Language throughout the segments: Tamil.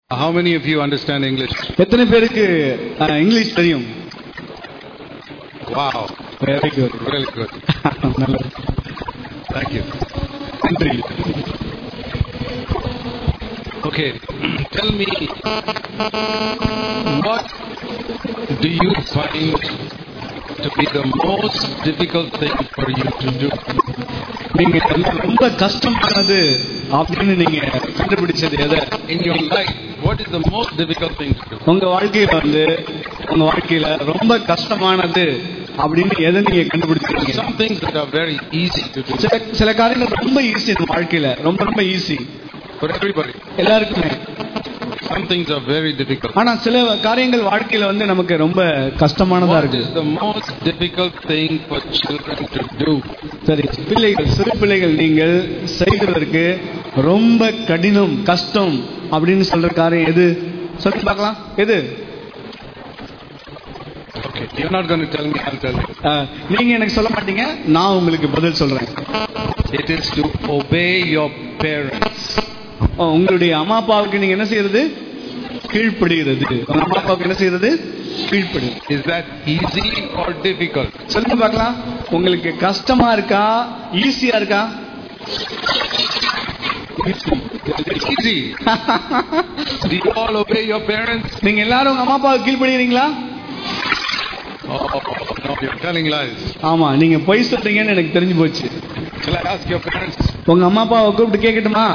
How many of you understand English? எத்தனை பேருக்கு அஹ், இங்கிலீஷ் தெரியும் Wow, very good really good. நல்லது Thank you. நன்றி Okay, tell me, what do you find to be the most difficult thing for you to do? நீங்க வந்து ரொம்ப கஷ்டமானது அப்படின்னு நீங்க கண்டுபிடிச்சது எதை In your life, what is the most difficult thing to do? உங்க வாழ்க்கையில வந்து உங்க வாழ்க்கையில ரொம்ப கஷ்டமானது அப்படின்னு எதை நீங்க கண்டுபிடிச்சிருக்கீங்க Some things that are very easy to do சில சில காரியங்கள் ரொம்ப ஈஸி இந்த வாழ்க்கையில ரொம்ப ரொம்ப ஈஸி for everybody. எல்லாருக்குமே Some things are very difficult. ஆனா சில காரியங்கள் வாழ்க்கையில வந்து நமக்கு ரொம்ப கஷ்டமானதா What இருக்கு is the most difficult thing for children to do? சரி பிள்ளைகள் சிறு பிள்ளைகள் நீங்கள் செய்கிறதற்கு ரொம்ப கடினம் கஷ்டம் அப்படின்னு சொல்ற காரியம் எது சொல்லி பார்க்கலாம் எது Okay, you're not going to tell me, I'll tell you. அஹ், நீங்க எனக்கு சொல்ல மாட்டீங்க நான் உங்களுக்கு பதில் சொல்றேன் It is to obey your parents. அஹ், உங்களுடைய அம்மா அப்பாவுக்கு நீங்க என்ன செய்யறது கீழ்ப்படுகிறது உங்க அம்மா அப்பாவுக்கு என்ன செய்யறது கீழ்ப்படு Is that easy or difficult? சொல்லுங்க பார்க்கலாம் உங்களுக்கு கஷ்டமா இருக்கா ஈஸியா இருக்கா It's easy. Do you all obey your parents? நீங்க எல்லாரும் உங்க அம்மா அப்பாவுக்கு கீழ்ப்படுகிறீங்களா Oh, no, you're telling lies. ஆமா நீங்க பொய் சொல்றீங்கன்னு எனக்கு தெரிஞ்சு போச்சு Shall I ask your parents? உங்க அம்மா அப்பாவை கூப்பிட்டு கேட்கட்டுமா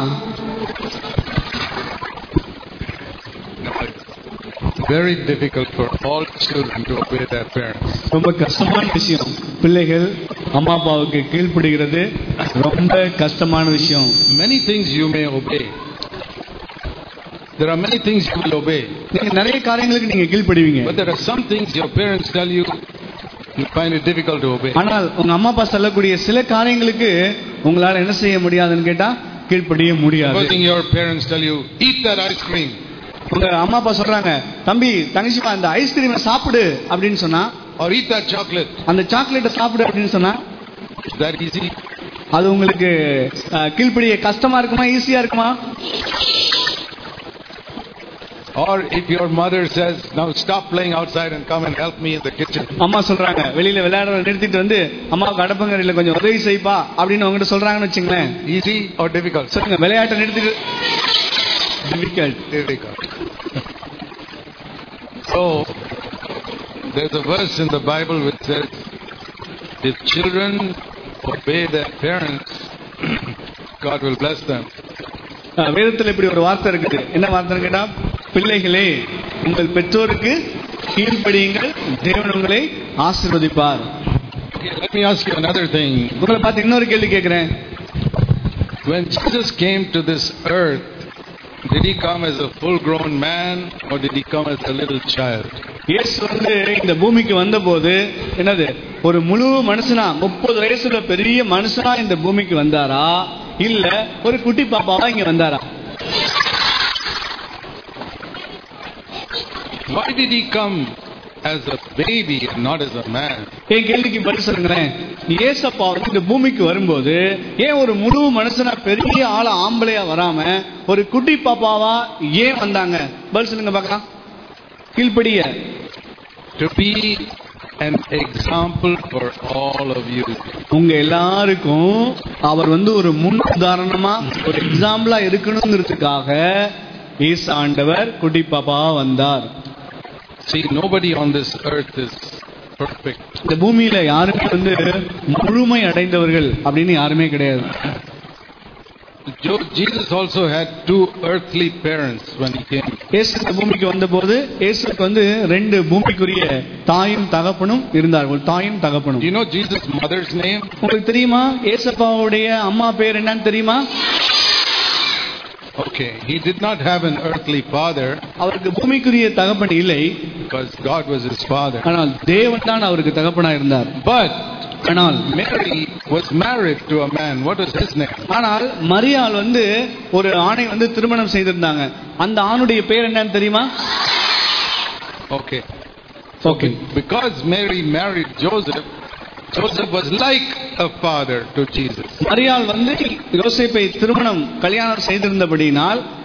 No, it's very difficult for all children to obey their parents. ரொம்ப கஷ்டமான விஷயம் பிள்ளைகள் அம்மா அப்பாவுக்கு கீழ்ப்படுகிறது ரொம்ப கஷ்டமான விஷயம் Many things you may obey. There are many things you will obey. நீங்க நிறைய காரியங்களுக்கு நீங்க கீழ்ப்படுவீங்க But there are some things your parents tell you, you find it difficult to obey. ஆனால் உங்க அம்மா அப்பா சொல்லக்கூடிய சில காரியங்களுக்கு உங்களால என்ன செய்ய முடியாதுன்னு கேட்டா கீழ்ப்படிய முடியாது Supposing your parents tell you, eat that ice cream. உங்க அம்மா அப்பா சொல்றாங்க தம்பி தங்கச்சிமா அந்த ஐஸ்கிரீமை சாப்பிடு அப்படின்னு சொன்னா or eat that chocolate. அந்த சாக்லேட்டை சாப்பிடு அப்படின்னு சொன்னா Is that easy? அது உங்களுக்கு அஹ், கீழ்ப்படிய கஷ்டமா இருக்குமா ஈஸியா இருக்குமா Or if your mother says, now stop playing outside and come and help me in the kitchen. அம்மா சொல்றாங்க வெளியில விளையாடுறத நிறுத்திட்டு வந்து அம்மாவுக்கு அடுப்பங்கரையில கொஞ்சம் உதவி செய்ப்பா அப்படின்னு உங்ககிட்ட சொல்றாங்கன்னு வச்சுங்களேன் Easy or difficult? சொல்லுங்க விளையாட்டை நிறுத்திட்டு difficult. Difficult. So, there's a verse in the Bible which says, if children obey their parents, God will bless them. அஹ், வேதத்துல இப்படி ஒரு வார்த்தை இருக்குது என்ன வார்த்தைன்னு கேட்டா பிள்ளைகளே உங்கள் பெற்றோருக்கு கீழ்ப்படியுங்கள் தேவன் உங்களை ஆசீர்வதிப்பார் Okay, let me ask you another thing. உங்களை பார்த்து இன்னொரு கேள்வி கேட்கிறேன் When Jesus came to this earth, did he come as a full grown man or did he come as a little child? இயேசு வந்து இந்த பூமிக்கு வந்தபோது என்னது ஒரு முழு மனுஷனா முப்பது வயசுல பெரிய மனுஷனா இந்த பூமிக்கு வந்தாரா இல்ல ஒரு குட்டி பாப்பாவா இங்க வந்தாரா Why did he come as a baby and not as a man? என் கேள்விக்கு பதில் சொல்லுங்களேன் ஏசப்பா வந்து இந்த பூமிக்கு வரும்போது ஏன் ஒரு முழு மனுஷனா பெரிய ஆள ஆம்பளையா வராம ஒரு குட்டி பாப்பாவா ஏன் வந்தாங்க பதில் சொல்லுங்க பார்க்கலாம் கீழ்ப்படிய To be an example for all of you. உங்க எல்லாருக்கும் அவர் வந்து ஒரு முன் உதாரணமா ஒரு எக்ஸாம்பிளா இருக்கணுங்கிறதுக்காக ஈசா ஆண்டவர் குட்டி பாப்பாவா வந்தார் See, nobody on this earth is perfect. இந்த பூமியில யாருமே வந்து முழுமை அடைந்தவர்கள் அப்படின்னு யாருமே கிடையாது Jo- Jesus also had two earthly parents when he came. இயேசு இந்த பூமிக்கு வந்தபோது இயேசுக்கு வந்து ரெண்டு பூமிக்குரிய தாயும் தகப்பனும் இருந்தார்கள் தாயும் தகப்பனும் Do you know Jesus' mother's name? உங்களுக்கு தெரியுமா ஏசப்பாவுடைய அம்மா பேர் என்னன்னு தெரியுமா Okay, he did not have an earthly father அவருக்கு பூமிக்குரிய தகப்பன் இல்லை because God was his father. ஆனால் தேவன் தான் அவருக்கு தகப்பனா இருந்தார் But ஆனால் Mary was married to a man. What was his name? ஆனால் மரியாள் வந்து ஒரு ஆணை வந்து திருமணம் செய்திருந்தாங்க அந்த ஆணுடைய பேர் என்னன்னு தெரியுமா Okay. Okay Because Mary married Joseph, Joseph was like a father to Jesus. மரியாள் வந்து யோசேப்பை திருமணம் கல்யாணம் செய்திருந்தபடியினால்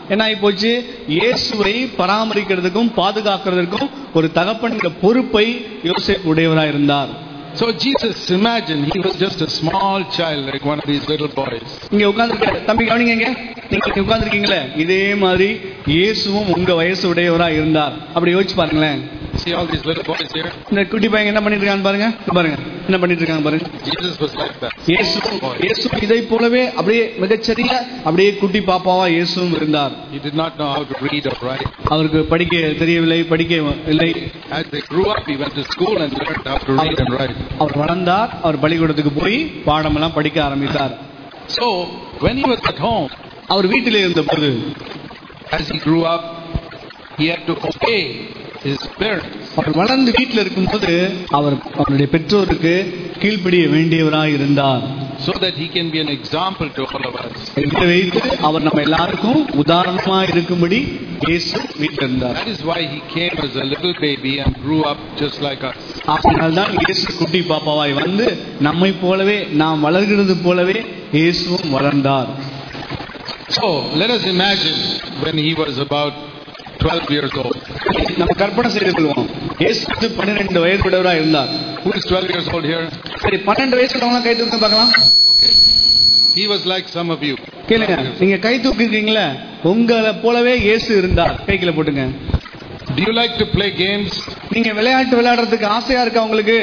என்ன ஆகி போச்சு இயேசுவை பராமரிக்கிறதுக்கும் பாதுகாக்கிறதுக்கும் ஒரு தகப்பன் பொறுப்பை யோசேப்பு உடையவராக இருந்தார் So Jesus, imagine, he was just a small child like one of these little boys. இங்க உட்கார்ந்துருக்க தம்பி கவனிங்க இங்க. நீங்க இங்க உட்கார்ந்துருக்கீங்களே இதே மாதிரி இயேசுவும் உங்க வயசு உடையவரா இருந்தார் அப்படி யோசிச்சு பாருங்களேன் See all these little boys here? இந்த குட்டி பையன் என்ன பண்ணிட்டு இருக்கான்னு பாருங்க இங்க பாருங்க என்ன பண்ணிட்டு இருக்காங்க பாருங்க Jesus was like that. இயேசு இயேசு இதை போலவே அப்படியே மிகச்சரியா அப்படியே குட்டி பாப்பாவா இயேசுவும் இருந்தார் He did not know how to read or write. அவருக்கு படிக்க தெரியவில்லை படிக்க இல்லை As they grew up, he went to school and learned how to read and write. அவர் வளர்ந்தார் அவர் பள்ளிக்கூடத்துக்கு போய் பாடமெல்லாம் படிக்க ஆரம்பித்தார் So, when he was at home, அவர் வீட்டிலே இருந்தபோது as he grew up, he had to obey his parents. அவர் வளர்ந்து வீட்டில் இருக்கும்போது அவர் அவருடைய பெற்றோருக்கு கீழ்ப்படிய வேண்டியவராய் இருந்தார் so that he can be an example to all of us. இதை வைத்து அவர் நம்ம எல்லாருக்கும் உதாரணமா இருக்கும்படி இயேசு வீட்டில் இருந்தார் That is why he came as a little baby and grew up just like us. அதனால்தான் இயேசு குட்டி பாப்பாவாய் வந்து நம்மை போலவே நாம் வளர்கிறது போலவே இயேசுவும் வளர்ந்தார் So let us imagine when he was about 12 years old. நம்ம கற்பனை செய்து கொள்வோம் இயேசு வந்து பன்னிரெண்டு வயதுடையவராக இருந்தார் Who is 12 years old here? சரி பன்னெண்டு வயசுல கை தூக்க பார்க்கலாம் Okay. He was like some of you. கேளுங்க நீங்க கை தூக்கிருக்கீங்களே உங்களை போலவே இயேசு இருந்தார் கைக்கில போட்டுங்க Do you like to play games? நீங்க விளையாட்டு விளையாடுறதுக்கு ஆசையா இருக்கா உங்களுக்கு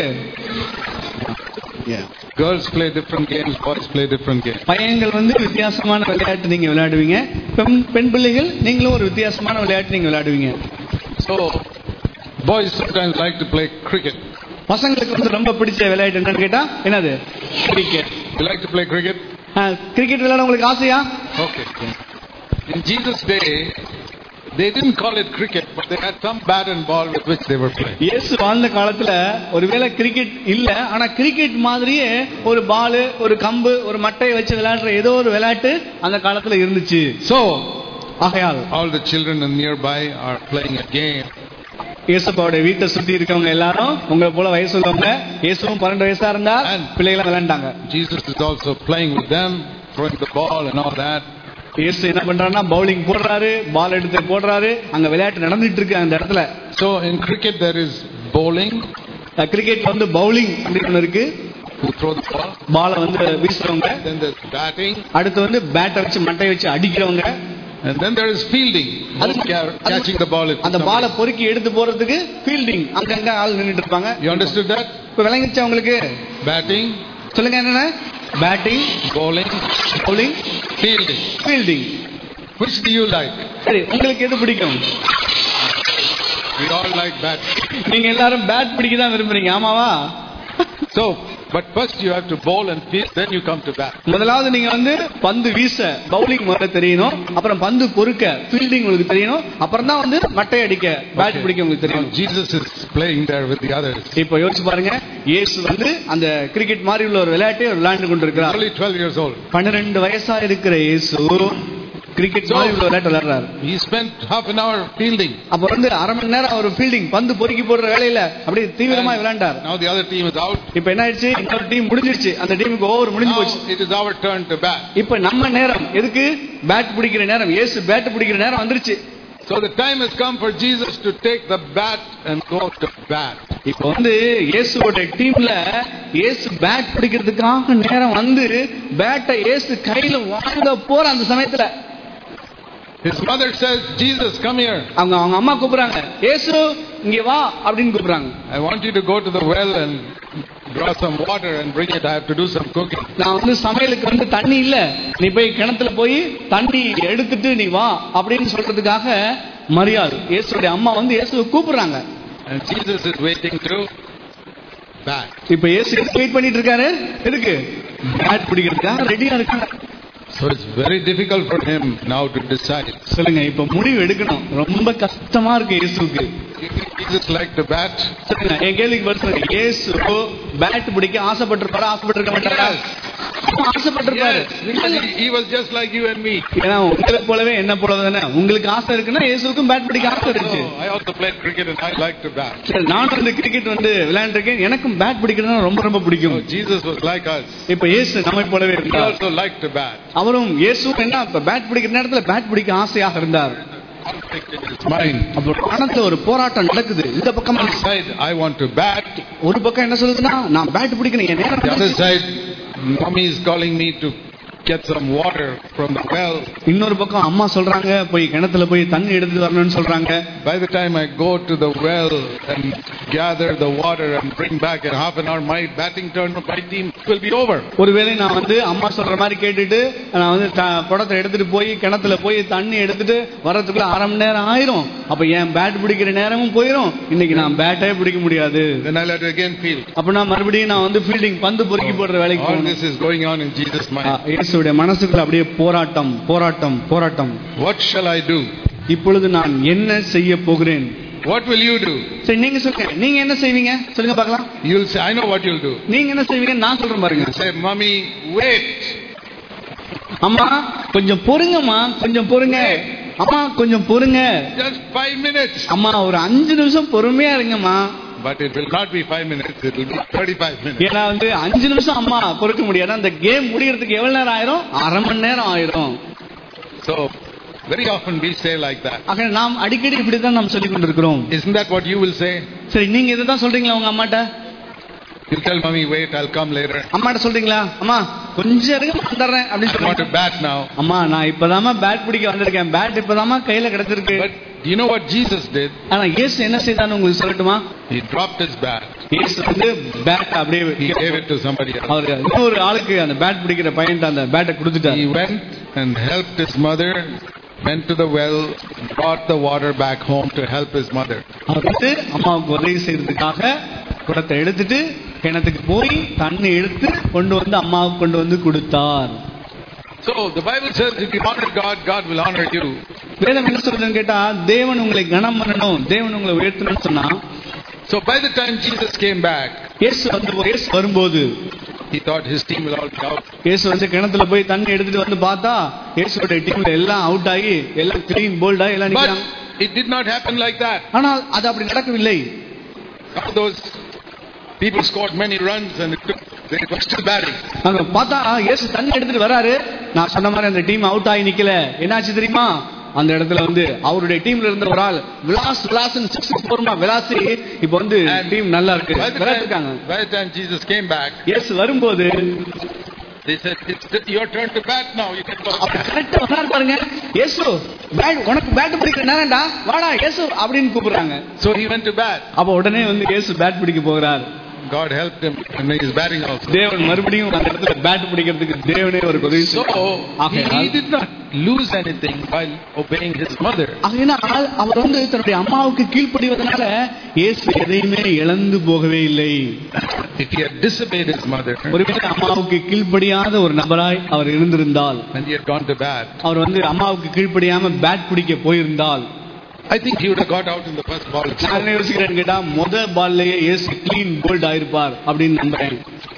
Girls play different games, boys play different games. பையன்கள் வந்து வித்தியாசமான விளையாட்டு நீங்க விளையாடுவீங்க பெண் பெண் பிள்ளைகள் நீங்களும் ஒரு வித்தியாசமான விளையாட்டு நீங்க விளையாடுவீங்க So, boys sometimes like to play cricket. பசங்களுக்கு வந்து ரொம்ப பிடிச்ச விளையாட்டு என்னன்னு கேட்டா என்னது cricket You like to play cricket? Cricket விளையாட உங்களுக்கு ஆசையா Okay. In Jesus' day, they didn't call it cricket, but they had some bat and ball with which they were playing. இயேசு வாழ்ந்த காலத்துல ஒருவேளை கிரிக்கெட் இல்ல ஆனா கிரிக்கெட் மாதிரியே ஒரு பால் ஒரு கம்பு ஒரு மட்டையை வச்சு விளையாடுற ஏதோ ஒரு விளையாட்டு அந்த காலத்துல இருந்துச்சு So, ஆகையால் all the children nearby are playing a game. இயேசுப்பாவுடைய வீட்டை சுத்தி இருக்கவங்க எல்லாரும் உங்களை போல வயசு உள்ளவங்க இயேசுவும் பன்னெண்டு வயசா இருந்தா And- பிள்ளைகளை விளையாண்டாங்க Jesus is also playing with them, throwing the ball and all that. இயேசு என்ன பண்றாருன்னா பவுலிங் போடுறாரு பால் எடுத்து போடுறாரு அங்க விளையாட்டு நடந்துட்டு இருக்கு அந்த இடத்துல So, in cricket, there is bowling, கிரிக்கெட்ல வந்து பவுலிங் அப்படின்னு ஒண்ணு இருக்கு who throw the ball. பாலை வந்து வீசுறவங்க Then there's batting, அடுத்து வந்து பேட்டை வச்சு மட்டையை வச்சு அடிக்கிறவங்க and then there is fielding, அது- who's ca- அது- catching the ball. if அந்த somebody- பாலை பொறுக்கி எடுத்து போறதுக்கு ஃபீல்டிங் அங்கங்க ஆள் நின்னுட்டு இருப்பாங்க You understood that? இப்ப விளங்கிச்சா உங்களுக்கு Batting, சொல்லுங்க என்னென்ன batting bowling, bowling fielding. Fielding Which do you like? சரி உங்களுக்கு எது பிடிக்கும் We all like batting. நீங்க எல்லாரும் பேட் பிடிக்க தான் விரும்புறீங்க ஆமாவா So, but first you have to bowl and field, then you come to bat. முதலாவது நீங்க வந்து பந்து வீச பவுலிங் முதல்ல தெரியணும் அப்புறம் பந்து பொறுக்க ஃபீல்டிங் உங்களுக்கு தெரியணும் அப்புறம் தான் வந்து மட்டை அடிக்க பேட் பிடிக்க உங்களுக்கு Now, தெரியணும் Jesus is playing there with the others. இப்ப யோசிச்சு பாருங்க இயேசு வந்து அந்த கிரிக்கெட் மாதிரி உள்ள ஒரு விளையாட்டை அவர் விளையாண்டு கொண்டிருக்கிறார் Only 12 years old. பன்னிரெண்டு வயசா இருக்கிற இயேசு கிரிக்கெட் மாதிரி உள்ள விளையாட்டு விளையாடுறாரு He spent half an hour fielding. அப்ப வந்து அரை மணி நேரம் அவர் ஃபீல்டிங் பந்து பொறுக்கி போடுற வேலையில அப்படியே தீவிரமா விளையாண்டார் Now the other team is out. இப்ப என்ன ஆயிடுச்சு இன்னொரு டீம் முடிஞ்சிருச்சு அந்த டீமுக்கு ஓவர் முடிஞ்சு போச்சு Now it is our turn to bat. இப்ப நம்ம நேரம் எதுக்கு பேட் பிடிக்கிற நேரம் இயேசு பேட் பிடிக்கிற நேரம் வந்துருச்சு So the time has come for Jesus to take the bat and go to bat. இப்ப வந்து இயேசுவோட டீம்ல இயேசு பேட் பிடிக்கிறதுக்காக நேரம் வந்து பேட்டை இயேசு கையில வாங்க போற அந்த சமயத்துல His mother says, Jesus, come here. அவங்க அவங்க அம்மா கூப்பிடுறாங்க இயேசு இங்க வா அப்படின்னு கூப்பிடுறாங்க I want you to go to the well and draw some water and bring it. I have to do some cooking. நான் வந்து சமையலுக்கு வந்து தண்ணி இல்ல நீ போய் கிணத்துல போய் தண்ணி எடுத்துட்டு நீ வா அப்படின்னு சொல்றதுக்காக மரியாள் இயேசுடைய அம்மா வந்து இயேசுவை கூப்பிடுறாங்க And Jesus is waiting to bat. இப்ப இயேசு வெயிட் பண்ணிட்டு இருக்காரு எதுக்கு பேட் பிடிக்கிறதுக்காக ரெடியா இருக்காங்க So it's very difficult for him now to decide. சொல்லுங்க இப்ப முடிவு எடுக்கணும் ரொம்ப கஷ்டமா இருக்கு இயேசுக்கு You think Jesus like to bat? சொல்லுங்க என் கேள்விக்கு பதில் சொல்லுங்க இயேசு பேட் பிடிக்க ஆசைப்பட்டிருப்பாரா ஆசைப்பட்டிருக்க மாட்டாரா அம்மா ஆசைப்பட்டிருப்பாரு Yes, because he, he was just like you and me. ஏன்னா உங்களுக்கு போலவே என்ன போலவே தானே உங்களுக்கு ஆசை இருக்குன்னா இயேசுக்கும் பேட் பிடிக்க ஆசை இருந்துச்சு So I also played cricket and I like to bat. சரி, நானும் வந்து கிரிக்கெட் வந்து விளையாண்டுருக்கேன் எனக்கும் பேட் பிடிக்கிறதுனா ரொம்ப ரொம்ப பிடிக்கும் So Jesus was like us. இப்ப இயேசு நம்மை போலவே He இருந்தார் also liked to bat. அவரும் இயேசு என்ன இப்ப பேட் பிடிக்கிற நேரத்துல பேட் பிடிக்க ஆசையாக இருந்தார் Conflict in his mind. அப்போ மனத்துல ஒரு போராட்டம் நடக்குது இந்த பக்கம் One side, I want to bat. ஒரு பக்கம் என்ன சொல்லுதுன்னா நான் பேட் பிடிக்கணும் என் நேரம் The other side, mommy is calling me to get some water from the well. இன்னொரு பக்கம் அம்மா சொல்றாங்க போய் கிணத்துல போய் தண்ணி எடுத்துட்டு வரணும்னு சொல்றாங்க By the time I go to the well and gather the water and bring back in half an hour, my batting turn of my team will be over. ஒருவேளை நான் வந்து அம்மா சொல்ற மாதிரி கேட்டுட்டு நான் வந்து த- குடத்தை எடுத்துட்டு போய் கிணத்துல போய் தண்ணி எடுத்துட்டு வர்றதுக்குள்ள அரை மணி நேரம் ஆயிரும் அப்ப என் பேட் பிடிக்கிற நேரமும் போயிரும் இன்னைக்கு நான் பேட்டே பிடிக்க முடியாது Then I'll have to again feel. அப்ப நான் மறுபடியும் நான் வந்து ஃபீல்டிங் பந்து பொறுக்கி போடுற வேலைக்கு All போகணும் this is going on in Jesus' ah, mind. இயேசுடைய மனசுக்குள்ள அப்படியே போராட்டம் போராட்டம் போராட்டம் What shall I do? இப்பொழுது நான் என்ன செய்ய போகிறேன் What will you do? சரி நீங்க சொல்லுங்க நீங்க என்ன செய்வீங்க சொல்லுங்க பார்க்கலாம் You'll say, I know what you'll do. நீங்க என்ன செய்வீங்க நான் சொல்றேன் பாருங்க Say, Mommy, wait. அம்மா கொஞ்சம் பொறுங்கம்மா கொஞ்சம் பொறுங்க அம்மா கொஞ்சம் பொறுங்க Just five minutes. அம்மா ஒரு அஞ்சு நிமிஷம் பொறுமையா இருங்கம்மா But it will not be five minutes, it will be 35 minutes. ஏன்னா வந்து அஞ்சு நிமிஷம் அம்மா பொறுக்க முடியாது அந்த கேம் முடியறதுக்கு எவ்வளவு நேரம் ஆயிரும் அரை மணி நேரம் ஆயிரும் So, very often we say like that. ஆக நாம் அடிக்கடி இப்படித்தான் நாம் சொல்லிக் கொண்டிருக்கிறோம் Isn't that what you will say? சரி நீங்க இதுதான் சொல்றீங்களா உங்க அம்மாட்ட You'll tell mommy, wait, I'll come later. அம்மாட்ட சொல்றீங்களா அம்மா கொஞ்சம் இருங்க வந்துடுறேன் அப்படின்னு I want to சொல்லுங்க bat now. அம்மா நான் இப்பதாம்மா பேட் பிடிக்க வந்திருக்கேன் பேட் இப்பதாம்மா கையில கிடைச்சிருக்கு But you know what Jesus did? ஆனா இயேசு என்ன செய்தான்னு உங்களுக்கு சொல்லட்டுமா He dropped his bat. Yesu வந்து பேட் He அப்படியே gave it to somebody else. அவர் இன்னொரு ஆளுக்கு அந்த பேட் பிடிக்கிற பையன் அந்த பேட்டை கொடுத்துட்டாரு He went and helped his mother, went to the well, brought the water back home to help his mother. அவர் வந்து அம்மாவுக்கு உதவி செய்யறதுக்காக குடத்தை எடுத்துட்டு கிணத்துக்கு போய் தண்ணி எடுத்து கொண்டு வந்து அம்மாவுக்கு கொண்டு வந்து கொடுத்தார் So the Bible says if you honor God, God will honor you. வேதம் என்ன சொல்றதுன்னு கேட்டா தேவன் உங்களை கனம் பண்ணணும் தேவன் உங்களை உயர்த்தணும்னு சொன்னா So by the time Jesus came back, இயேசு வந்து இயேசு வரும்போது he thought his team will all be out. இயேசு வந்து கிணத்துல போய் தண்ணி எடுத்துட்டு வந்து பார்த்தா இயேசுடைய டீம்ல எல்லாம் அவுட் ஆகி எல்லாம் கிளீன் போல்டா எல்லாம் நிக்கிறாங்க But it did not happen like that. ஆனால் அது அப்படி நடக்கவில்லை All those people scored many runs and it took, they were still batting. அங்க பார்த்தா இயேசு தண்ணி எடுத்துட்டு வராரு நான் சொன்ன மாதிரி அந்த டீம் அவுட் ஆகி நிக்கல என்னாச்சு தெரியுமா அந்த இடத்துல வந்து அவருடைய டீம்ல இருந்த ஒரு ஆள் விலாஸ் விலாஸ் சிக்ஸ் போறமா விலாசி இப்ப வந்து டீம் நல்லா இருக்கு By the, விளையாட்டுருக்காங்க time, by the time Jesus came back, இயேசு வரும்போது they said, it's your turn to bat now. You can go அப்ப back. கரெக்டா வராரு பாருங்க இயேசு பேட் உனக்கு பேட் பிடிக்கிற நேரம்டா வாடா இயேசு அப்படின்னு கூப்பிடுறாங்க So he went to bat. அப்ப உடனே வந்து இயேசு பேட் பிடிக்க போகிறார் God helped him and he's batting also. தேவன் மறுபடியும் அந்த இடத்துல பேட் பிடிக்கிறதுக்கு தேவனே ஒரு உதவி So he, ஆகையால் he did not lose anything while obeying his mother. அதனால் அவர் வந்து தன்னுடைய அம்மாவுக்கு கீழ்ப்படிவதனால இயேசு எதையுமே இழந்து போகவே இல்லை If he had disobeyed his mother ஒருவேளை அம்மாவுக்கு கீழ்ப்படியாத ஒரு நபராய் அவர் இருந்திருந்தால் and he had gone to bat, அவர் வந்து அம்மாவுக்கு கீழ்ப்படியாம பேட் பிடிக்க போயிருந்தால் I think he would have got out in the first ball. நான் என்ன யோசிக்கிறேன்னு கேட்டா முத பால்லயே இயேசு கிளீன் போல்ட் ஆயிருப்பார் அப்படின்னு நம்புறேன்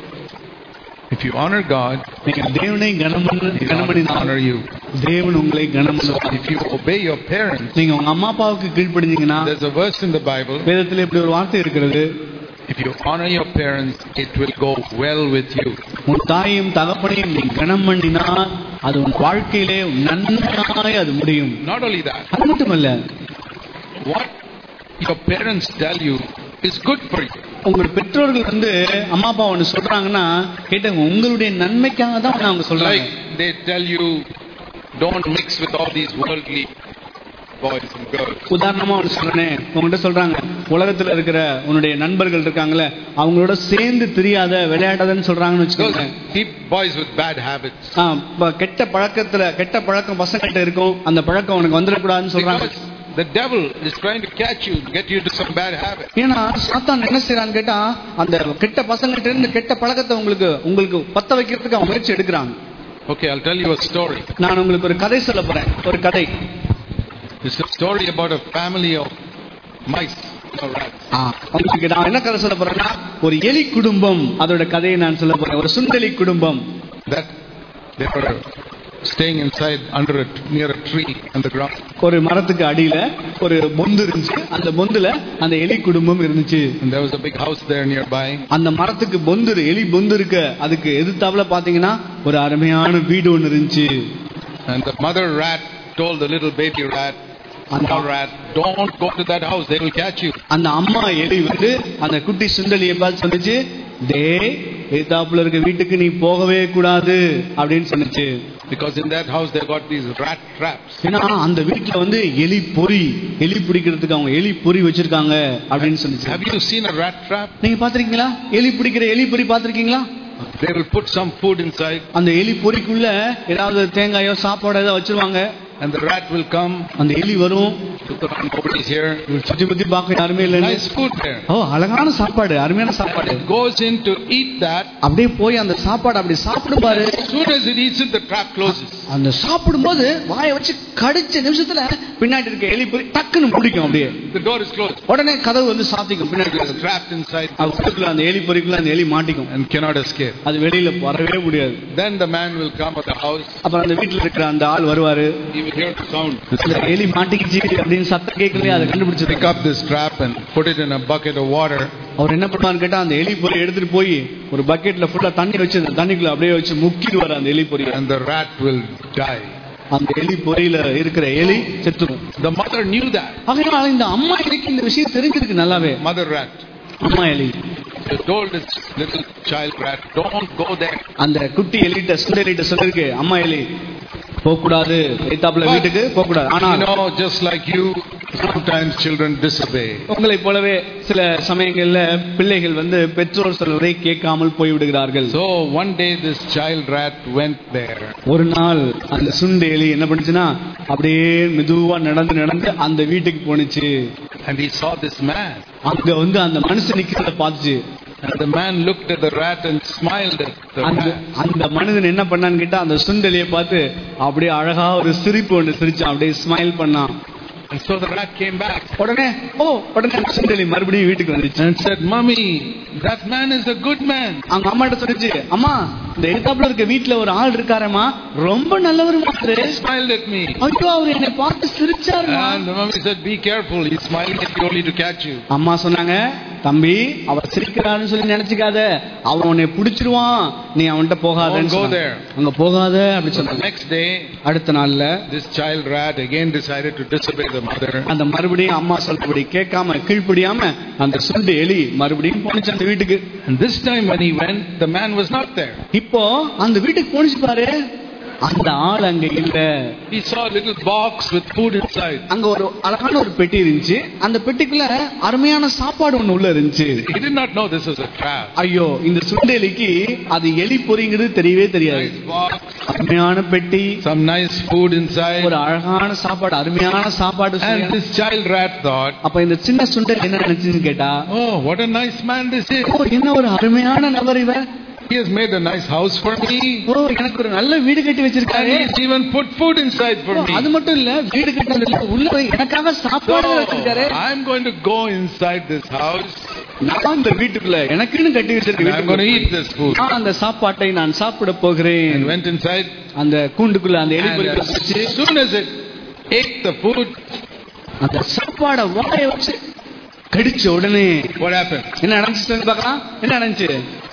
If you honor God, நீங்க தேவனை கனம் பண்ண- he கனம் will பண்ணினால் honor you. தேவன் உங்களை கனம் So பண்ணுவார். if you obey your parents, நீங்க உங்க அம்மா அப்பாவுக்கு கீழ்ப்படிஞ்சீங்கன்னா there's a verse in the Bible. வேதத்துல இப்படி ஒரு வார்த்தை இருக்கிறது If you honor your parents, it will go well with you. உன் தாயும் தகப்பனையும் நீ கனம் பண்ணினா அது உன் வாழ்க்கையிலே நன்மையாய் அது முடியும் Not only that, அது மட்டுமல்ல what your parents tell you is good for you. உங்கள் பெற்றோர்கள் வந்து அம்மா அப்பா ஒன்று சொல்றாங்கன்னா கேட்டாங்க உங்களுடைய நன்மைக்காக தான் ஒண்ணு அவங்க சொல்றாங்க Like they tell you, don't mix with all these worldly boys and girls. உதாரணமா ஒன்று சொல்றேன் உங்கள்கிட்ட சொல்றாங்க உலகத்துல இருக்கிற உன்னுடைய நண்பர்கள் இருக்காங்களே அவங்களோட சேர்ந்து தெரியாத விளையாடாதன்னு சொல்றாங்கன்னு Those வச்சுக்கோங்க keep boys with bad habits. ஆ, இப்ப கெட்ட பழக்கத்துல கெட்ட பழக்கம் பசங்கள்ட்ட இருக்கும் அந்த பழக்கம் உனக்கு வந்துடக்கூடாதுன்னு சொல்றாங்க Because the devil is trying to catch you, get you to some bad habit. ஏன்னா சாத்தான் என்ன செய்யறான்னு கேட்டா அந்த கெட்ட பசங்கள்ட்ட இருந்து கெட்ட பழக்கத்தை உங்களுக்கு உங்களுக்கு பத்த வைக்கிறதுக்கு அவன் முயற்சி எடுக்கிறாங்க Okay, I'll tell you a story. நான் உங்களுக்கு ஒரு கதை சொல்ல போறேன் ஒரு கதை It's a story about a family of mice. or rats. உங்களுக்கு நான் என்ன கதை சொல்ல போறேன்னா ஒரு எலி குடும்பம் அதோட கதையை நான் சொல்ல போறேன் ஒரு சுண்டலி குடும்பம் That They were staying inside under a near a tree on the ground. ஒரு மரத்துக்கு அடியில ஒரு பொந்து இருந்துச்சு அந்த பொந்துல அந்த எலி குடும்பம் இருந்துச்சு And there was a big house there nearby. அந்த மரத்துக்கு பொந்து இரு- எலி பொந்து இருக்க அதுக்கு எதிர்த்தாப்புல பாத்தீங்கன்னா ஒரு அருமையான வீடு ஒண்ணு இருந்துச்சு And the mother rat told the little baby rat, And- small rat, don't go to that house, they will catch you. அந்த அம்மா எலி வந்து அந்த குட்டி சுண்டலியை பார்த்து சொன்னுச்சு டே எதிர்த்தாப்புல இருக்க வீட்டுக்கு நீ போகவே கூடாது அப்படின்னு சொன்னுச்சு Because in that house they got these rat traps. ஏன்னா அந்த வீட்டுல வந்து எலி பொறி எலி பிடிக்கிறதுக்கு அவங்க எலி பொறி வச்சிருக்காங்க அப்படின்னு சொன்னுச்சு Have you seen a rat trap? நீங்க பாத்திருக்கீங்களா எலி பிடிக்கிற எலி பொறி பாத்திருக்கீங்களா They will put some food inside அந்த எலி பொறிக்குள்ள ஏதாவது தேங்காயோ சாப்பாடோ ஏதாவது வச்சிருவாங்க and the rat will come, அந்த எலி வரும் look around, nobody's here. சுத்தி புத்தி பார்க்க யாருமே இல்லைன்னு Nice food there. ஓ அழகான சாப்பாடு அருமையான சாப்பாடு It goes in to eat that. அப்படியே போய் அந்த சாப்பாடு அப்படி சாப்பிடும் பாரு As soon as it eats it, the trap closes. அந்த சாப்பிடும்போது வாயை வச்சு கடிச்ச நிமிஷத்துல பின்னாடி இருக்க எலி பொறி டக்குன்னு பிடிக்கும் அப்படியே The door is closed. உடனே கதவு வந்து சாத்திக்கும் பின்னாடி It is trapped inside அது உள்ளுக்குள்ள அந்த எலி பொறிக்குள்ள அந்த எலி மாட்டிக்கும் and cannot escape. அது வெளியில வரவே முடியாது Then the man will come at the house. அப்புறம் அந்த வீட்டுல இருக்கிற அந்த ஆள் வருவாரு He will hear the sound. அந்த எலி மாட்டிக்கிச்சு அப்படின்னு சத்தம் கேட்கலையே அதை கண்டுபிடிச்சிருக்க Pick up this trap and put it in a bucket of water. அவர் என்ன பண்ணுவான்னு கேட்டா அந்த எலி பொறி எடுத்துட்டு போய் ஒரு பக்கெட்ல ஃபுல்லா தண்ணி வச்சு அந்த தண்ணிக்குள்ள அப்படியே வச்சு முக்கிடுவார் அந்த எலி பொறியை and the rat will die. அந்த எலி பொறியில இருக்கிற எலி செத்துரும் The mother knew that. அதனால இந்த அம்மா எலிக்கு இந்த விஷயம் தெரிஞ்சிருக்கு நல்லாவே Mother rat. அம்மா எலி She told this little child rat, don't go there. அந்த குட்டி எலிட்ட சுண்ட எலிட்ட சொல்லிருக்கு அம்மா எலி போக கூடாது எய்தாப்புல வீட்டுக்கு போக கூடாது ஆனா You know, just like you, sometimes children disobey. உங்களை போலவே சில சமயங்கள்ல பிள்ளைகள் வந்து பெற்றோர் சொல்வதை கேட்காமல் போய் விடுகிறார்கள் So one day this child rat went there. ஒரு நாள் அந்த சுண்டு எலி என்ன பண்ணுச்சுன்னா அப்படியே மெதுவா நடந்து நடந்து அந்த வீட்டுக்கு போனுச்சு And he saw this man. அங்க வந்து அந்த மனுஷன் நிக்கிறத பார்த்துச்சு And the man looked at the rat and smiled at the அந்த rat. அந்த மனிதன் என்ன பண்ணான்னு கேட்டா அந்த சுண்டலியை பார்த்து அப்படியே அழகா ஒரு சிரிப்பு ஒன்று சிரிச்சான் அப்படியே ஸ்மைல் பண்ணான் And so the rat came back உடனே ஓ உடனே அந்த சுண்டலி மறுபடியும் வீட்டுக்கு வந்துச்சு and said, Mummy, that man is a good man. அவங்க அம்மாட்ட சொல்லிச்சு அம்மா இந்த எதிர்த்தாப்புல இருக்க வீட்டுல ஒரு ஆள் இருக்காரம்மா ரொம்ப நல்லவர் மாத்திரு He smiled at me. ஐயோ அவர் என்னை பார்த்து சிரிச்சாருமா And the mummy said, Be careful, he's smiling at you only to catch you. அம்மா சொன்னாங்க தம்பி அவர் சிரிக்கிறான்னு சொல்லி நினைச்சுக்காத அவன் உன்னை பிடிச்சிருவான் நீ அவன்கிட்ட போகாதன்னு Don't go சொன்னாங்க. there. அங்க போகாத அப்படி So the சொன்னாங்க next day, அடுத்த நாள்ல this child rat again decided to disobey the mother. அந்த மறுபடியும் அம்மா சொல்றபடி கேட்காம கீழ்ப்படியாம அந்த சுண்டு எலி மறுபடியும் போனுச்சு அந்த வீட்டுக்கு And this time when he went, the man was not there. இப்போ அந்த வீட்டுக்கு போனுச்சு பாரு அந்த ஆள் அங்க இல்ல He saw a little box with food inside. அங்க ஒரு அழகான ஒரு பெட்டி இருந்துச்சு அந்த பெட்டிக்குள்ள அருமையான சாப்பாடு ஒண்ணு உள்ள இருந்துச்சு He did not know this was a trap. ஐயோ இந்த சுண்டு எலிக்கு அது எலி பொறிங்கிறது தெரியவே தெரியாது Nice box, அருமையான பெட்டி some nice food inside. ஒரு அழகான சாப்பாடு அருமையான சாப்பாடு And சுவையான- this child rat thought, அப்ப இந்த சின்ன சுண்டல் என்ன நினைச்சுன்னு கேட்டா Oh, what a nice man this is. ஓ என்ன ஒரு அருமையான நபர் இவன் He has made a nice house for me. ஓ எனக்கு ஒரு நல்ல வீடு கட்டி And வச்சிருக்காரு he's even put food inside for O, me. அது மட்டும் இல்ல வீடு கட்டினது இல்ல, உள்ள போய் எனக்காக சாப்பாடு So, வச்சிருக்காரு I'm going to go inside this house நான் இந்த வீட்டுக்குள்ள எனக்குன்னு கட்டி வச்சிருக்க and I'm going to வீட்டுக்குள்ள eat this food. நான் அந்த சாப்பாட்டை நான் சாப்பிட போகிறேன் And went inside. அந்த கூண்டுக்குள்ள அந்த எலி And பொறிக்குள்ள as வச்சு soon as it ate the food, அந்த சாப்பாட வாய வச்சு கடிச்ச உடனே what happened? என்ன நடந்துச்சு பார்க்கலாம் என்ன நடந்துச்சு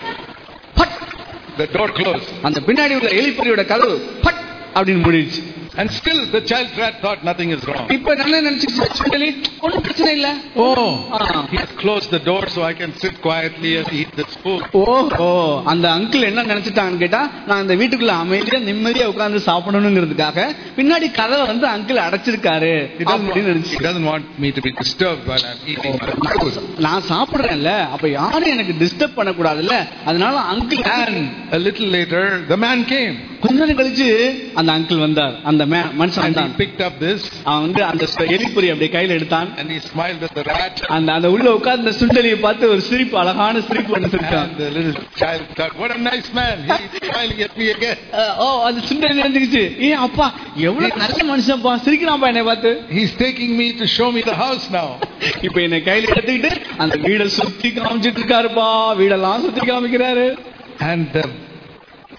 பட் The door closed. அந்த பின்னாடி உள்ள எலிப்பொறியோட கதவு பட் அப்படின்னு மூடிடுச்சு And still the child rat thought nothing is wrong. இப்ப நல்லா நினைச்சிருச்சு சுண்டலி ஒண்ணும் பிரச்சனை இல்ல Oh, ah. he has closed the door so I can sit quietly and eat this food. ஓ ஓ அந்த அங்கிள் என்ன நினைச்சிட்டாங்கன்னு கேட்டா நான் இந்த வீட்டுக்குள்ள அமைதியா நிம்மதியா உட்கார்ந்து சாப்பிடணுங்கிறதுக்காக பின்னாடி கதவை வந்து அங்கிள் அடைச்சிருக்காரு He doesn't, அப்படின்னு want, நினைச்சு he doesn't want me to be disturbed while I'm eating my food. நான் சாப்பிடுறேன்ல அப்ப யாரும் எனக்கு டிஸ்டர்ப் பண்ணக்கூடாதுல்ல அதனால uncle And a little later, the man came கொஞ்ச நேரம் கழிச்சு அந்த அங்கிள் வந்தார் அந்த மே- மனுஷன் and வந்தான் he picked up this அவன் வந்து அந்த சு- எலிப்பொறி அப்படியே கையில எடுத்தான் and he smiled at the rat. அந்த அந்த உள்ள உட்கார்ந்த சுண்டலியை பார்த்து ஒரு சிரிப்பு அழகான சிரிப்பு ஒன்று சிரிச்சான் And the little child thought, what a nice man. He's smiling at me again. அஹ், ஓ அந்த சுண்டலி நினைச்சுக்கிச்சு ஏ அப்பா எவ்வளவு நல்ல மனுஷன்ப்பா சிரிக்கிறான்ப்பா என்னை பார்த்து He's taking me to show me the house now. இப்ப என்னை கையில எடுத்துக்கிட்டு அந்த வீட சுத்தி காமிச்சிட்டு இருக்காருப்பா வீடெல்லாம் சுத்தி காமிக்கிறாரு And the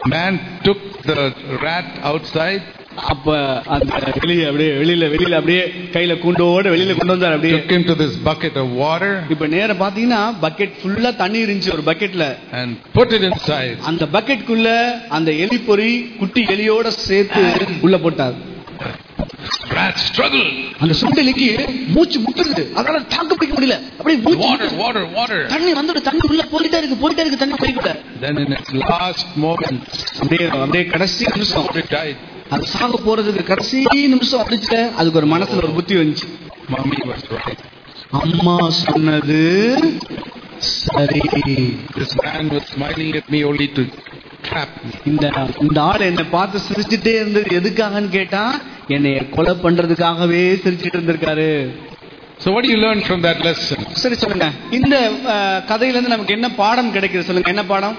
Man took the rat outside, அப்ப அந்த வெளியே அப்படியே வெளியில வெளியில அப்படியே கையில கூண்டோட வெளியில கொண்டு வந்தார் அப்படியே took him to this bucket of water, இப்ப நேர பாத்தீங்கன்னா பக்கெட் ஃபுல்லா தண்ணி இருந்துச்சு ஒரு பக்கெட்ல and put it inside. அந்த பக்கெட்குள்ள அந்த எலி பொறி குட்டி எலியோட சேர்த்து உள்ள போட்டார் Rat struggled. அந்த சுண்டலிக்கு மூச்சு முட்டுது அதனால தாக்கு பிடிக்க முடியல அப்படியே மூச்சு Water, water, water. தண்ணி வந்துட்டு தண்ணி உள்ள போயிட்டே இருக்கு போயிட்டே இருக்கு தண்ணி போய்கிட்ட Then in its last moment, அப்படியே அப்படியே கடைசி நிமிஷம் it died. அது சாக போறதுக்கு கடைசி நிமிஷம் அப்படிச்சுல அதுக்கு ஒரு மனசுல ஒரு புத்தி வந்துச்சு Mommy was right. அம்மா சொன்னது சரி This man was smiling at me only to trap me. இந்த இந்த ஆள் என்னை பார்த்து சிரிச்சுட்டே இருந்தது எதுக்காகன்னு கேட்டா என்னைய கொலை பண்றதுக்காகவே சிரிச்சிட்டு இருந்திருக்காரு So what do you learn from that lesson? சரி சொல்லுங்க இந்த அஹ், கதையில இருந்து நமக்கு என்ன பாடம் கிடைக்குது சொல்லுங்க என்ன பாடம்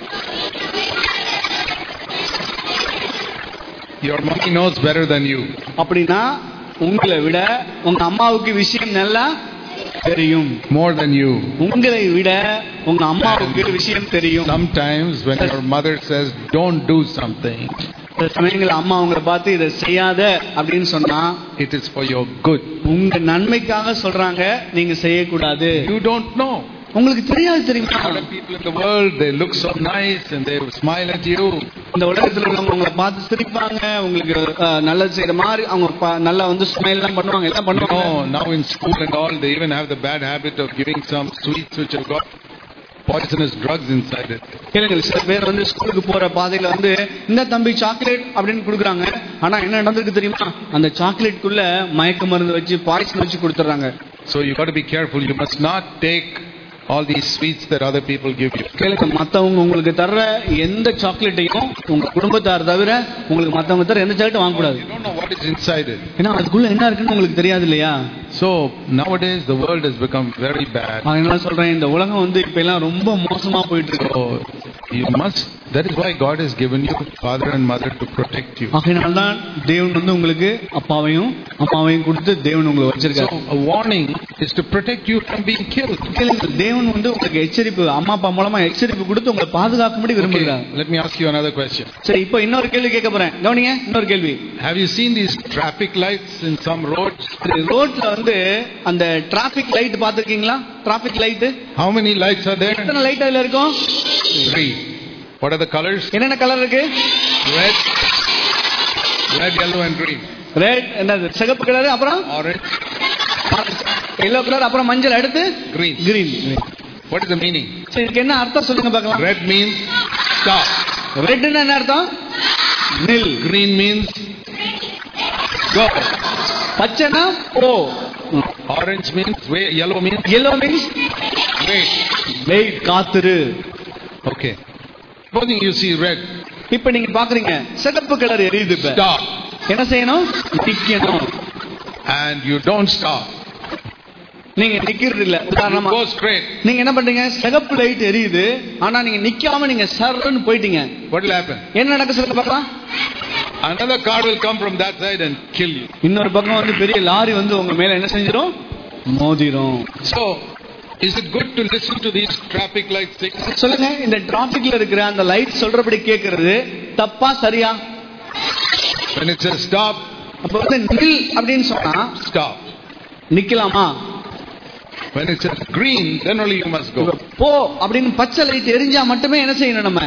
Your mommy knows better than you. அப்படின்னா உங்களை விட உங்க அம்மாவுக்கு விஷயம் நல்லா தெரியும் More than you. உங்களை விட உங்க அம்மாவுக்கு விஷயம் தெரியும் Sometimes when your mother says, don't do something, சில சமயங்கள் அம்மா உங்களை பார்த்து இதை செய்யாத அப்படின்னு சொன்னா it is for your good. உங்க நன்மைக்காக சொல்றாங்க நீங்க செய்யக்கூடாது You don't know. உங்களுக்கு தெரியாது தெரியுமா Other people in the world, they look so nice and they smile at you. இந்த உலகத்துல உள்ளவங்க உங்களை பார்த்து சிரிப்பாங்க உங்களுக்கு அஹ், நல்லது செய்யற மாதிரி அவங்க ப- நல்லா வந்து ஸ்மைல் எல்லாம் பண்ணுவாங்க எல்லாம் பண்ணுவாங்க No, now in school and all, they even have the bad habit of giving some sweets which have got poisonous drugs inside it. கேளுங்க சில பேர் வந்து ஸ்கூலுக்கு போற பாதையில வந்து இந்த தம்பி சாக்லேட் அப்படின்னு கொடுக்குறாங்க ஆனா என்ன நடந்திருக்கு தெரியுமா அந்த சாக்லேட்டுக்குள்ள மயக்க மருந்து வச்சு பாய்சன் வச்சு கொடுத்துறாங்க So you got to be careful. You must not take all these sweets that other people give you. கேளுங்க மத்தவங்க உங்களுக்கு தர்ற எந்த சாக்லேட்டையும் உங்க குடும்பத்தார் தவிர உங்களுக்கு மத்தவங்க தர எந்த சாக்லேட்டும் வாங்கக்கூடாது You don't know what is inside it. ஏன்னா அதுக்குள்ள என்ன இருக்குன்னு உங்களுக்கு தெரியாது இல்லையா So nowadays the world has become very bad. அதனால சொல்றேன் இந்த உலகம் வந்து இப்ப எல்லாம் ரொம்ப மோசமா போயிட்டு இருக்கு So you must. That is why God has given you father and mother to protect you. ஆகையினால்தான் தேவன் வந்து உங்களுக்கு அப்பாவையும் அம்மாவையும் கொடுத்து தேவன் உங்களை So வச்சிருக்காரு a warning is to protect you from being killed. கேளுங்க, தேவன் வந்து உங்களுக்கு எச்சரிப்பு அம்மா அப்பா மூலமா எச்சரிப்பு கொடுத்து உங்களை பாதுகாக்கும்படி Okay, விரும்புகிறார் let me ask you another question. சரி இப்போ இன்னொரு கேள்வி கேட்க போறேன் கவனிங்க இன்னொரு கேள்வி Have you seen these traffic lights in some roads? ரோட்ல வந்து அந்த டிராபிக் லைட் பாத்திருக்கீங்களா traffic light How many lights are there? எத்தனை லைட் அதுல இருக்கும் Three. What are the colors? என்னென்ன கலர் இருக்கு Red, red, yellow, and green. Red என்னது சிகப்பு கலர் அப்புறம் Orange, எல்லோ கலர் அப்புறம் மஞ்சள் அடுத்து green. Green What is the meaning? சரி இதுக்கு என்ன அர்த்தம் சொல்லுங்க பார்க்கலாம் Red means stop. ரெட்னா என்ன அர்த்தம் நில் Green means go. பச்சைனா போ Orange means wait. Yellow means yellow means wait. Wait காத்துரு Okay. Supposing you see red, இப்ப நீங்க பாக்குறீங்க சிகப்பு கலர் எரியுது இப்ப stop. என்ன செய்யணும் நிக்கணும் And you don't stop. நீங்க நிக்கிறது இல்ல You உதாரணமா go straight. நீங்க என்ன பண்றீங்க சிகப்பு லைட் எரியுது ஆனா நீங்க நிக்காம நீங்க சர்ன்னு போயிட்டீங்க What will happen? என்ன நடக்க சொல்லுங்க பார்க்கலாம் Another car will come from that side and kill you. இன்னொரு பக்கம் வந்து பெரிய லாரி வந்து உங்க மேல என்ன செஞ்சிடும் மோதிரும் So, is it good to listen to these traffic light things? சொல்லுங்க இந்த டிராபிக்ல இருக்கிற அந்த லைட் சொல்றபடி கேக்குறது தப்பா சரியா When it says stop, அப்ப வந்து நில் அப்படின்னு சொன்னா stop. நிக்கலாமா When it says green, then only you must இப்ப go. போ அப்படின்னு பச்சை லைட் எரிஞ்சா மட்டுமே என்ன செய்யணும் நம்ம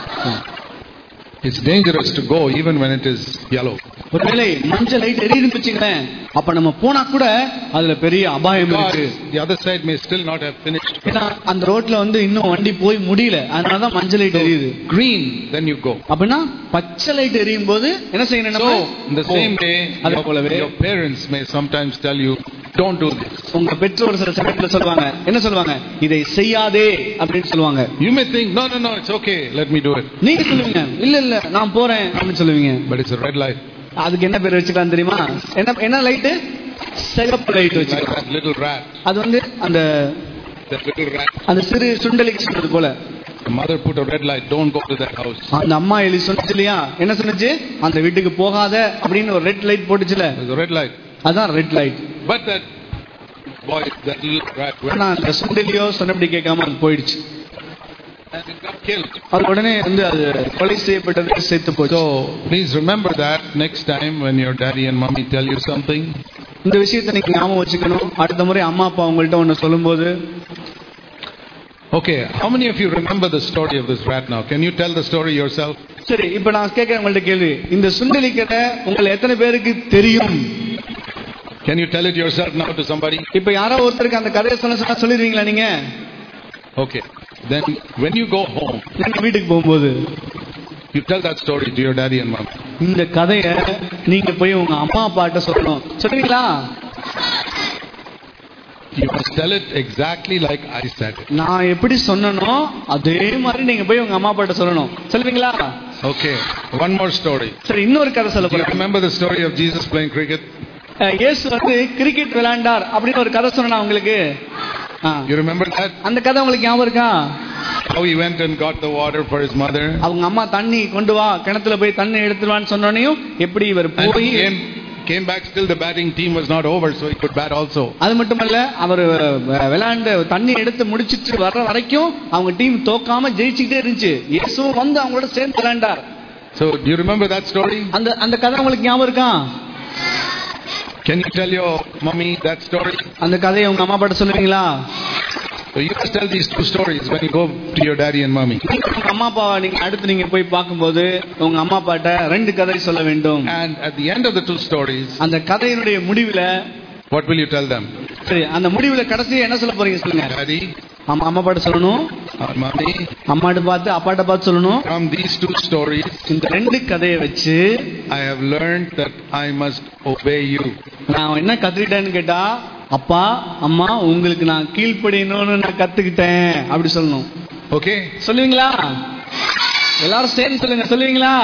It's dangerous to go even when it is yellow. ஒருவேளை மஞ்சள் லைட் எரியுதுன்னு வச்சுங்களேன் அப்ப நம்ம போனா கூட அதுல பெரிய அபாயம் Because இருக்கு the other side may still not have finished. ஏன்னா அந்த ரோட்ல வந்து இன்னும் வண்டி போய் முடியல அதனாலதான் மஞ்சள் லைட் எரியுது Green, then you go. அப்படின்னா பச்சை லைட் எரியும் போது என்ன செய்யணும் நம்ம So, in the போ. same way, அதே your, போலவே your parents may sometimes tell you, don't do this. உங்க பெற்றோர் சில சமயத்துல சொல்லுவாங்க என்ன சொல்லுவாங்க இதை செய்யாதே அப்படின்னு சொல்லுவாங்க You may think, no, no, no, it's okay, let me do it. நீங்க சொல்லுவீங்க இல்ல இல்ல நான் போறேன் அப்படின்னு சொல்லுவீங்க But it's a red light. அதுக்கு என்ன பேர் வச்சுக்கலாம் தெரியுமா என்ன என்ன லைட்டு சிகப்பு லைட் Like வச்சுக்கலாம் that little rat. அது வந்து அந்த That little rat. அந்த சிறு சுண்டலிக்கு சொல்றது போல The mother put a red light, don't go to that house. அந்த அம்மா எலி சொன்னுச்சு இல்லையா என்ன சொன்னுச்சு அந்த வீட்டுக்கு போகாத அப்படின்னு ஒரு ரெட் லைட் போட்டுச்சுல There's a red light. அதான் red light But that boy, that little rat went. ஆனா அந்த சுண்டலியோ சொன்னபடி கேட்காம அது போயிடுச்சு and it got killed. அது உடனே வந்து அது கொலை செய்யப்பட்டது செத்து போச்சு So please remember that next time when your daddy and mommy tell you something, இந்த விஷயத்தை நீங்க ஞாபகம் வச்சுக்கணும் அடுத்த முறை அம்மா அப்பா உங்கள்ட்ட ஒண்ணு சொல்லும்போது Okay, how many of you remember the story of this rat now? Can you tell the story yourself? சரி இப்ப நான் கேட்கிறேன் உங்கள்ட்ட கேள்வி இந்த சுண்டலி கதை உங்களை எத்தனை பேருக்கு தெரியும் Can you tell it yourself now to somebody? இப்ப யாரோ ஒருத்தருக்கு அந்த கதையை சொல்ல சொன்னா சொல்லிடுவீங்களா நீங்க Okay, then when you go home, நீங்க வீட்டுக்கு போகும்போது you tell that story to your daddy and mom. இந்த கதைய நீங்க போய் உங்க அம்மா அப்பாட்ட சொல்லணும் சொல்லுவீங்களா You must tell it exactly like I said it. நான் எப்படி சொன்னனோ அதே மாதிரி நீங்க போய் உங்க அம்மா அப்பாட்ட சொல்லணும் சொல்லுவீங்களா Okay, one more story. சரி இன்னொரு கதை சொல்ல Do you போறேன் remember the story of Jesus playing cricket? அஹ், இயேசு வந்து கிரிக்கெட் விளையாண்டார் அப்படின்னு ஒரு கதை சொன்னா உங்களுக்கு ஆ. You remember that? அந்த கதை உங்களுக்கு ஞாபகம் இருக்கா How he went and got the water for his mother? அவங்க அம்மா தண்ணி கொண்டு வா கிணத்துல போய் தண்ணி எடுத்துருவான்னு சொன்னோனையும் எப்படி இவர் And போய் he came, came back, still the batting team was not over, so he could bat also. அது மட்டுமல்ல அவர் விளையாண்டு தண்ணி எடுத்து முடிச்சிட்டு வர்ற வரைக்கும் அவங்க டீம் தோக்காம ஜெயிச்சுக்கிட்டே இருந்துச்சு இயேசுவும் வந்து அவங்களோட சேர்ந்து விளையாண்டார் So, do you remember that story? அந்த அந்த கதை உங்களுக்கு ஞாபகம் இருக்கா Can you tell your mommy that story? அந்த கதையை உங்க அம்மா பாட்ட சொல்லுவீங்களா So you must tell these two stories when you go to your daddy and mommy. நீங்க உங்க அம்மா அப்பாவை நீங்க அடுத்து நீங்க போய் பார்க்கும்போது உங்க அம்மா அப்பாட்ட ரெண்டு கதை சொல்ல வேண்டும் And at the end of the two stories, அந்த கதையினுடைய முடிவுல what will you tell them? சரி அந்த முடிவுல கடைசியா என்ன சொல்ல போறீங்க சொல்லுங்க Daddy அம்மா அம்மா பாட்ட சொல்லணும் or mommy, அம்மாட்ட பார்த்து அப்பாட்ட பார்த்து சொல்லணும் from these two stories, இந்த ரெண்டு கதையை வச்சு I have learned that I must obey you. நான் என்ன கத்துக்கிட்டேன்னு கேட்டா அப்பா அம்மா உங்களுக்கு நான் கீழ்ப்படியணும்னு நான் கத்துக்கிட்டேன் அப்படி சொல்லணும் Okay? சொல்லுவீங்களா எல்லாரும் சேர்ந்து சொல்லுங்க சொல்லுவீங்களா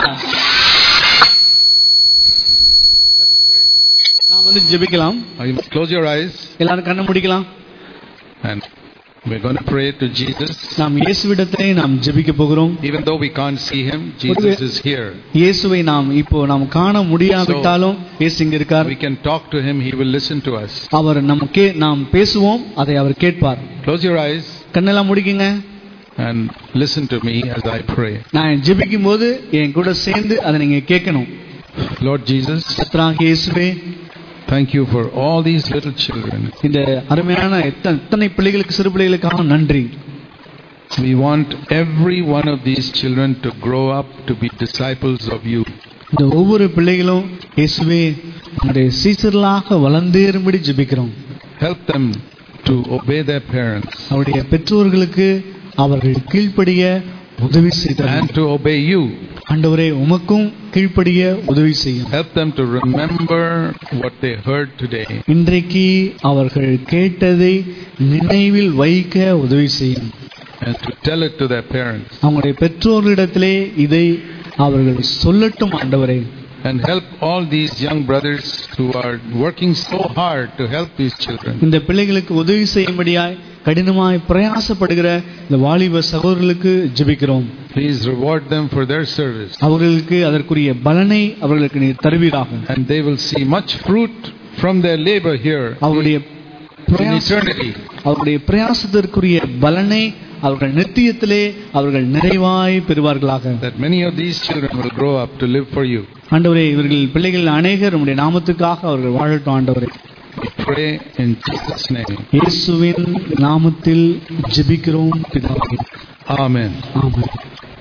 Let's pray. நான் வந்து ஜெபிக்கலாம் Now you must close your eyes எல்லாரும் கண்ணை முடிக்கலாம் and we're going to pray to Jesus. நாம் இயேசுவிடத்திலே நாம் ஜெபிக்க போகிறோம் Even though we can't see him, Jesus is here. இயேசுவை நாம் இப்போ நாம் காண முடியாவிட்டாலும் இயேசு இங்க இருக்கார் We can talk to him, he will listen to us. அவர் நம்ம கே நாம் பேசுவோம் அதை அவர் கேட்பார் Close your eyes கண்ணெல்லாம் முடிக்குங்க and listen to me as I pray. நான் ஜெபிக்கும் போது என் கூட சேர்ந்து அதை நீங்க கேட்கணும் Lord Jesus, கர்த்தராகிய இயேசுவே thank you for all these little children. இந்த அருமையான எத்தனை எத்தனை பிள்ளைகளுக்கு சிறு பிள்ளைகளுக்காக நன்றி We want every one of these children to grow up to be disciples of you. இந்த ஒவ்வொரு பிள்ளைகளும் இயேசுவே உங்களுடைய சீசர்களாக வளர்ந்தேறும்படி ஜெபிக்கிறோம் Help them to obey their parents அவருடைய பெற்றோர்களுக்கு அவர்கள் கீழ்ப்படிய உதவி செய்தார் and to obey you. ஆண்டவரே உமக்கும் கீழ்ப்படிய உதவி செய்யும் Help them to remember what they heard today இன்றைக்கு அவர்கள் கேட்டதை நினைவில் வைக்க உதவி செய்யும் and to tell it to their parents. அவங்களுடைய பெற்றோர்களிடத்திலே இதை அவர்கள் சொல்லட்டும் ஆண்டவரே And help all these young brothers who are working so hard to help these children. இந்த பிள்ளைகளுக்கு உதவி செய்யும்படியாய் கடினமாய் பிரயாசப்படுகிற இந்த வாலிப சகோதரர்களுக்கு ஜெபிக்கிறோம் Please reward them for their service. அவர்களுக்கு அதற்குரிய பலனை அவர்களுக்கு நீர் தருவீராக And they will see much fruit from their labor here அவருடைய in பிரயாச- eternity. அவருடைய பிரயாசத்திற்குரிய பலனை அவர்கள் நித்தியத்திலே அவர்கள் நிறைவாய் பெறுவார்களாக That many of these children will grow up to live for you. ஆண்டவரே இவர்கள் பிள்ளைகள் அநேகர் உம்முடைய நாமத்துக்காக அவர்கள் வாழட்டும் ஆண்டவரே We pray in Jesus' name. இயேசுவின் நாமத்தில் ஜெபிக்கிறோம் பிதாவே Amen. Amen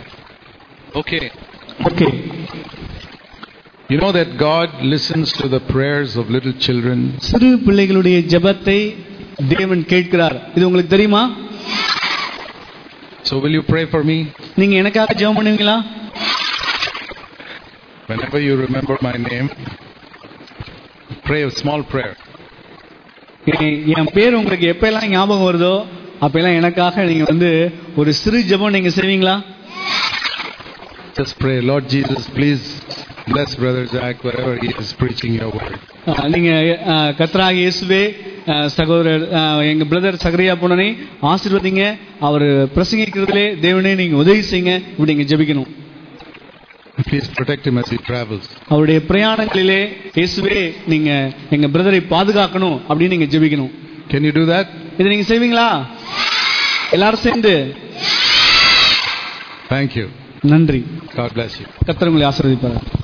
Okay. Okay You know that God listens to the prayers of little children. சிறு பிள்ளைகளுடைய ஜெபத்தை தேவன் கேட்கிறார் இது உங்களுக்கு தெரியுமா So will you pray for me? நீங்க எனக்காக ஜெபம் பண்ணுவீங்களா Whenever you remember my name, pray a small prayer. என் என் பேர் உங்களுக்கு எப்பெல்லாம் ஞாபகம் வருதோ அப்பெல்லாம் எனக்காக நீங்க வந்து ஒரு சிறு ஜெபம் நீங்க செய்வீங்களா Just pray, Lord Jesus, please bless Brother Zach wherever he is preaching your word. அஹ், நீங்க அஹ், கர்த்தராக இயேசுவே அஹ், சகோதரர் அஹ், எங்க பிரதர் சகரியா புனனை ஆசீர்வதிங்க அவர் பிரசங்கிக்கிறதுலே தேவனே நீங்க உதவி செய்யுங்க இப்படி நீங்க ஜெபிக்கணும் Please protect him as he travels. அவருடைய பிரயாணங்களிலே இயேசுவே நீங்க எங்க பிரதரை பாதுகாக்கணும் அப்படின்னு நீங்க ஜெபிக்கணும் Can you do that? இதை நீங்க செய்வீங்களா எல்லாரும் சேர்ந்து Thank you. நன்றி God bless you. கர்த்தர் உங்களை ஆசீர்வதிப்பார்